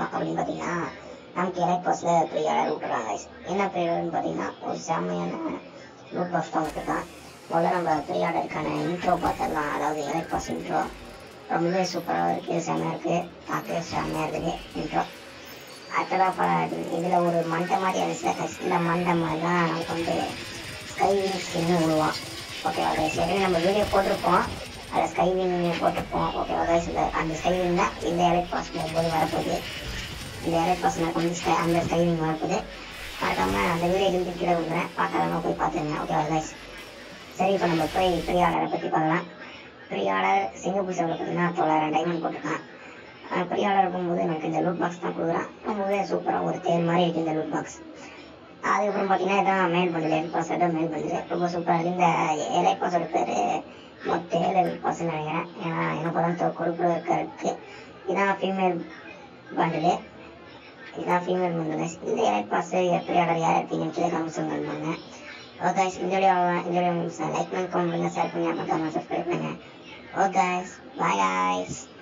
பார்க்குறோம் அப்படின்னு பார்த்தீங்கன்னா நமக்கு எலைட் பாஸில் ப்ரீ ஆர்டர் விட்டுறாங்க guys. என்ன ப்ரீ ஆர்டர்னு பார்த்தீங்கன்னா ஒரு செம்மையான லூட் பாக்ஸ் தான் விட்டுருக்கான் முதல்ல நம்ம ப்ரீ ஆர்டருக்கான இன்ட்ரோ பார்த்துடலாம் அதாவது எலைட் பாஸ் இன்ட்ரோ ரொம்பவே சூப்பராக இருக்குது செம்மையாக இருக்குது பார்க்கவே செம்மையாக இருக்குது இன்ட்ரோ அடுத்ததாக இதில் ஒரு மண்டை மாதிரி இருந்துச்சு இந்த மண்டை மாதிரி தான் நமக்கு வந்து ஸ்கைவிங் ஸ்கின்னு விடுவான் ஓகேவா கைஸ் ஏற்கனவே நம்ம வீடியோ போட்டிருப்போம் அதில் ஸ்கைவிங் போட்டிருப்போம் ஓகேவா கைஸ் இந்த அந்த ஸ்கைவிங் தான் இந்த எலைட் பாஸ் போகும்போது வரப்போகுது இந்த எலைட் பாஸ் எனக்கு வந்து ஸ்கை அந்த ஸ்கைவிங் வரப்போகுது மறக்காம அந்த வீடியோ லிங்க் கீழே கொடுக்குறேன் பார்க்காதவங்க போய் பார்த்துருங்க ஓகேவா கைஸ் சரி இப்போ நம்ம போய் ப்ரீ ஆர்டரை பற்றி பார்க்கலாம் ப்ரீ ஆர்டர் சிங்கப்பூர் சைடில் பார்த்தீங்கன்னா தொள்ளாயிரம் டைமண்ட் போட்டிருக்கான் ப்ரீ ஆர்டர் போகும்போது எனக்கு இந்த லூட் பாக்ஸ் தான் கொடுக்குறான் ரொம்பவே சூப்பராக ஒரு தேர் மாதிரி இருக்குது இந்த லூட் பாக்ஸ் அதுக்கப்புறம் பார்த்தீங்கன்னா இதான் மெயில் பண்ணுது எலைட் பாஸ் தான் மெயில் பண்ணுது ரொம்ப சூப்பராக இருக்குது இந்த எலைட் பாஸோட பேர் மொத்த எலைட் பாஸ்ன்னு நினைக்கிறேன் ஏன்னா எனக்கு தான் கொடுக்குற இருக்கிறதுக்கு இதான் ஃபீமேல் பண்டிலு இதான் ஃபீமேல் பண்டில் இந்த எலைட் பாஸ் எப்படி ஆர்டர் யார் எடுத்தீங்கன்னு சொல்லி கமெண்ட் சொல்லுங்க ஓகே இந்த வீடியோ இந்த வீடியோ லைக் பண்ணி கமெண்ட் பண்ணுங்க ஷேர் பண்ணி அப்புறம் சப்ஸ்கிரைப் பண்ணுங்க ஓகே பாய் guys